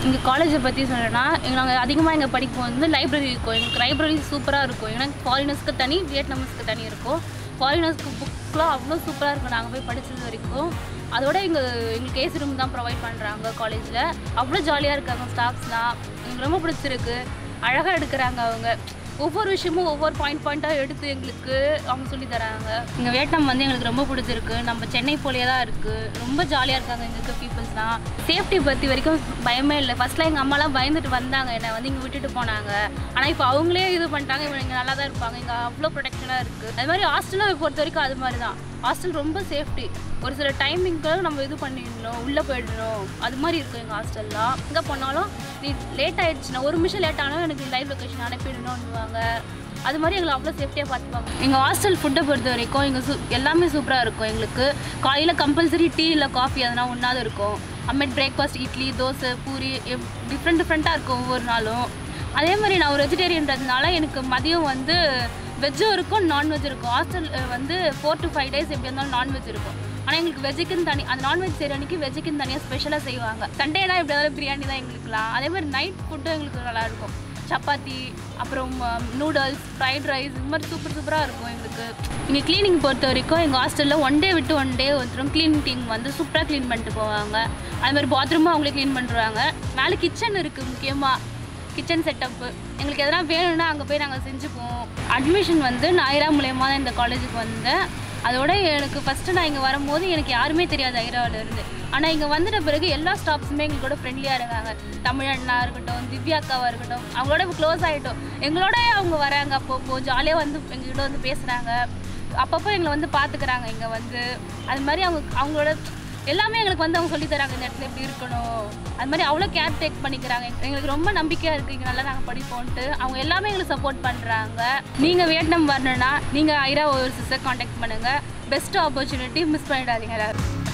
எங்கள் காலேஜை பற்றி சொல்லணும்னா எங்க நாங்கள் அதிகமாக எங்கள் படிக்கும் வந்து லைப்ரரி இருக்கும் எங்களுக்கு லைப்ரரி சூப்பராக இருக்கும் ஏன்னா ஃபாரினர்ஸ்க்கு தனி வியட்நாமஸ்க்கு தனி இருக்கும் ஃபாரினர்ஸ்க்கு புக்லாம் அவ்வளோ சூப்பராக இருக்கும் நாங்கள் போய் படித்தது வரைக்கும் அதோட எங்கள் எங்களுக்கு ஏசி ரூம் தான் ப்ரொவைட் பண்ணுறாங்க காலேஜில் அவ்வளோ ஜாலியாக இருக்காங்க ஸ்டாஃப்ஸ்லாம் எங்களுக்கு ரொம்ப பிடிச்சிருக்கு அழகாக எடுக்கிறாங்க அவங்க ஒவ்வொரு விஷயமும் ஒவ்வொரு பாயிண்ட் பாயிண்ட்டாக எடுத்து எங்களுக்கு அவங்க சொல்லி தராங்க எங்கள் வியட்நாம் வந்து எங்களுக்கு ரொம்ப பிடிச்சிருக்கு நம்ம சென்னை போலேயே தான் இருக்குது ரொம்ப ஜாலியாக இருக்காங்க இங்கே இருக்க பீப்புள்ஸ்லாம் சேஃப்டி பற்றி வரைக்கும் பயமே இல்லை ஃபஸ்ட்டில் எங்கள் அம்மாலாம் பயந்துட்டு வந்தாங்க என்னை வந்து இங்கே விட்டுட்டு போனாங்க ஆனால் இப்போ அவங்களே இது பண்ணிட்டாங்க இவங்க இங்கே நல்லா தான் இருப்பாங்க இங்கே அவ்வளோ ப்ரொடெக்ஷனாக இருக்குது அது மாதிரி ஹாஸ்டலை பொறுத்த வரைக்கும் அது மாதிரி தான் ஹாஸ்டல் ரொம்ப சேஃப்டி ஒரு சில டைமிங்க்கு நம்ம இது பண்ணிடணும் உள்ளே போயிடணும் அது மாதிரி இருக்கும் எங்கள் ஹாஸ்டல்லாம் எங்கே போனாலும் நீ லேட் ஆயிடுச்சுன்னா ஒரு நிமிஷம் லேட் ஆனாலும் எனக்கு லைவ் லொக்கேஷன் அனுப்பிடணும்னுவாங்க அது மாதிரி எங்களை அவ்வளோ சேஃப்டியாக பார்த்துப்பாங்க எங்கள் ஹாஸ்டல் ஃபுட்டை பொறுத்த வரைக்கும் எங்கள் சூ எல்லாமே சூப்பராக இருக்கும் எங்களுக்கு காலையில் கம்பல்சரி டீ இல்லை காஃபி அதெல்லாம் ஒன்றாவது இருக்கும் homemade breakfast idli dosa puri different டிஃப்ரெண்ட்டாக இருக்கும் ஒவ்வொரு நாளும் அதே மாதிரி நான் ஒரு வெஜிடேரியன்றதுனால எனக்கு மதியம் வந்து வெஜ்ஜும் இருக்கும் நான்வெஜ் இருக்கும் ஹாஸ்டல் வந்து ஃபோர் டு ஃபைவ் டேஸ் எப்படி இருந்தாலும் நான்வெஜ் இருக்கும் ஆனால் எங்களுக்கு வெஜ்ஜுக்குன்னு தனி அந்த நான்வெஜ் செய்கிற அன்றைக்கி வெஜ்ஜுக்குன்னு தனியாக ஸ்பெஷலாக செய்வாங்க சண்டேலாம் எப்படி இருந்தாலும் பிரியாணி தான் எங்களுக்குலாம் அதே மாதிரி நைட் ஃபுட்டும் எங்களுக்கு நல்லா இருக்கும் சப்பாத்தி அப்புறம் நூடுல்ஸ் ஃப்ரைட் ரைஸ் இது மாதிரி சூப்பர் சூப்பராக இருக்கும் எங்களுக்கு இங்கே க்ளீனிங் பொறுத்த வரைக்கும் எங்கள் ஹாஸ்டலில் ஒன் டே விட்டு ஒன் டே வந்துடும் க்ளீனிங் டீம் வந்து சூப்பராக க்ளீன் பண்ணிட்டு போவாங்க அது மாதிரி பாத்ரூமும் அவங்களே க்ளீன் பண்ணுறாங்க மேலே கிச்சன் இருக்குது முக்கியமாக கிச்சன் செட்டப்பு எங்களுக்கு எதனா வேணும்னா அங்கே போய் நாங்கள் செஞ்சுப்போம் அட்மிஷன் வந்து நான் ஐரா மூலயமா தான் இந்த காலேஜுக்கு வந்தேன் அதோட எனக்கு ஃபஸ்ட்டு நான் இங்கே வரும்போது எனக்கு யாருமே தெரியாது ஐராவில் இருந்து ஆனால் இங்கே வந்துட்ட பிறகு எல்லா ஸ்டாஃப்ஸுமே எங்களோட ஃப்ரெண்ட்லியாக இருக்காங்க தமிழண்ணா இருக்கட்டும் திவ்யா அக்காவாக இருக்கட்டும் அவங்களோட க்ளோஸ் ஆகிட்டோம் எங்களோட அவங்க வராங்க அப்பப்போ ஜாலியாக வந்து எங்ககிட்ட வந்து பேசுகிறாங்க அப்பப்போ எங்களை வந்து பார்த்துக்கிறாங்க இங்கே வந்து அது மாதிரி அவங்க அவங்களோட எல்லாமே எங்களுக்கு வந்து அவங்க சொல்லி தராங்க இந்த இடத்துல இப்படி இருக்கணும் அது மாதிரி அவ்வளோ கேர் டேக் பண்ணிக்கிறாங்க எங்களுக்கு ரொம்ப நம்பிக்கையாக இருக்குது இங்கே நல்லா நாங்கள் படிப்போன்ட்டு அவங்க எல்லாமே எங்களுக்கு சப்போர்ட் பண்ணுறாங்க நீங்கள் வியட்நாம் வரணும்னா நீங்கள் ஐரா ஓவர்சீஸை காண்டாக்ட் பண்ணுங்கள் பெஸ்ட் ஆப்பர்ச்சுனிட்டி மிஸ் பண்ணிடாதீங்க எல்லாரும்